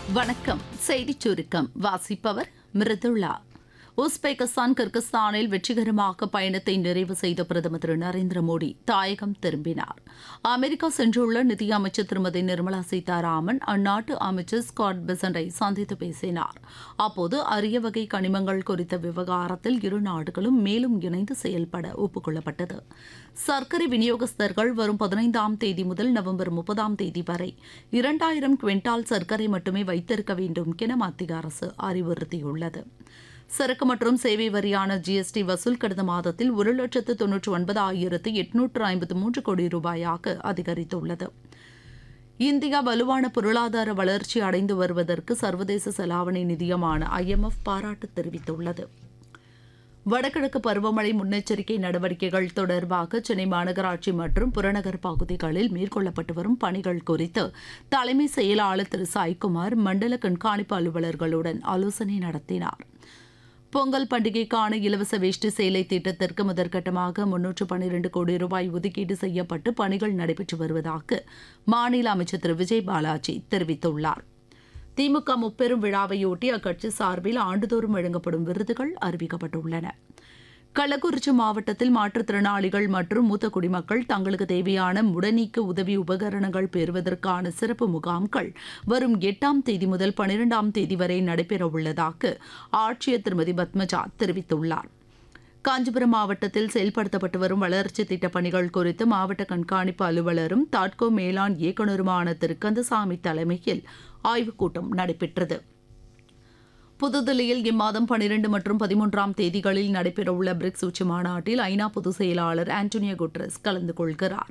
வணக்கம் செய்திச் சுருக்கம் வாசிப்பவர் மிருதுளா உஸ்பெகிஸ்தான் கிர்கிஸ்தானில் வெற்றிகரமாக பயணத்தை நிறைவு செய்த பிரதமர் திரு நரேந்திர மோடி தாயகம் திரும்பினார் அமெரிக்கா சென்றுள்ள நிதியமைச்சர் திருமதி நிர்மலா சீதாராமன் அந்நாட்டு அமைச்சர் ஸ்காட் பெசண்டை சந்தித்து பேசினார் அப்போது அரிய வகை கனிமங்கள் குறித்த விவகாரத்தில் இரு நாடுகளும் மேலும் இணைந்து செயல்பட ஒப்புக்கொள்ளப்பட்டது சர்க்கரை விநியோகஸ்தர்கள் வரும் பதினைந்தாம் தேதி முதல் நவம்பர் முப்பதாம் தேதி வரை இரண்டாயிரம் குவிண்டால் சர்க்கரை மட்டுமே வைத்திருக்க வேண்டும் என மத்திய அரசு அறிவுறுத்தியுள்ளது சரக்கு மற்றும் சேவை வரியான ஜிஎஸ்டி வசூல் கடந்த மாதத்தில் ஒரு லட்சத்து தொன்னூற்று ஒன்பதாயிரத்து எட்நூற்று ஐம்பத்து மூன்று கோடி ரூபாயாக அதிகரித்துள்ளது இந்தியா வலுவான பொருளாதார வளர்ச்சி அடைந்து வருவதற்கு சர்வதேச செலாவணி நிதியமான ஐஎம்எஃப் பாராட்டு தெரிவித்துள்ளது வடகிழக்கு பருவமழை முன்னெச்சரிக்கை நடவடிக்கைகள் தொடர்பாக சென்னை மாநகராட்சி மற்றும் புறநகர் பகுதிகளில் மேற்கொள்ளப்பட்டு வரும் பணிகள் குறித்து தலைமை செயலாளர் திரு சாய்குமார் மண்டல கண்காணிப்பு அலுவலர்களுடன் ஆலோசனை நடத்தினார் பொங்கல் பண்டிகைக்கான இலவச வேஷ்டி சேலை திட்டத்திற்கு முதற்கட்டமாக முன்னூற்று பன்னிரண்டு கோடி ரூபாய் ஒதுக்கீடு செய்யப்பட்டு பணிகள் நடைபெற்று வருவதாக மாநில அமைச்சர் திரு விஜய் பாலாஜி தெரிவித்துள்ளார் திமுக முப்பெரும் விழாவையொட்டி அக்கட்சி சார்பில் ஆண்டுதோறும் வழங்கப்படும் விருதுகள் அறிவிக்கப்பட்டுள்ளன கள்ளக்குறிச்சி மாவட்டத்தில் மாற்றுத்திறனாளிகள் மற்றும் மூத்த குடிமக்கள் தங்களுக்கு தேவையான முடநீக்க உதவி உபகரணங்கள் பெறுவதற்கான சிறப்பு முகாம்கள் வரும் எட்டாம் தேதி முதல் பனிரெண்டாம் தேதி வரை நடைபெறவுள்ளதாக ஆட்சியர் திருமதி பத்மஜா தெரிவித்துள்ளார் காஞ்சிபுரம் மாவட்டத்தில் செயல்படுத்தப்பட்டு வரும் வளர்ச்சி திட்டப் பணிகள் குறித்து மாவட்ட கண்காணிப்பு அலுவலரும் தாட்கோ மேலாண் இயக்குநருமான திரு கந்தசாமி தலைமையில் ஆய்வுக் கூட்டம் நடைபெற்றது புதுதில்லியில் இம்மாதம் பனிரெண்டு மற்றும் பதிமூன்றாம் தேதிகளில் நடைபெறவுள்ள பிரிக்ஸ் உச்சி மாநாட்டில் ஐநா பொதுச் செயலாளர் ஆண்டோனியோ குட்ரஸ் கலந்து கொள்கிறார்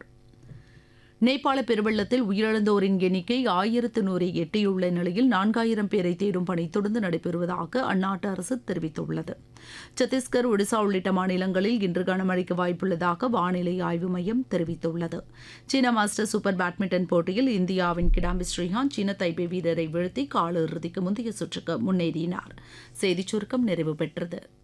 நேபாள பெருவெள்ளத்தில் உயிரிழந்தோரின் எண்ணிக்கை ஆயிரத்து நூறை எட்டியுள்ள நிலையில் நான்காயிரம் பேரை தேடும் பணி தொடர்ந்து நடைபெறுவதாக அந்நாட்டு அரசு தெரிவித்துள்ளது சத்தீஸ்கர் ஒடிசா உள்ளிட்ட மாநிலங்களில் இன்று கனமழைக்கு வாய்ப்புள்ளதாக வானிலை ஆய்வு மையம் தெரிவித்துள்ளது சீன மாஸ்டர் சூப்பர் பேட்மிண்டன் போட்டியில் இந்தியாவின் கிடாம்பி ஸ்ரீகாந்த் சீன தைபே வீரரை வீழ்த்தி காலிறுதிக்கு முந்தைய சுற்றுக்கு முன்னேறினார் செய்திச் சுருக்கம் நிறைவு பெற்றது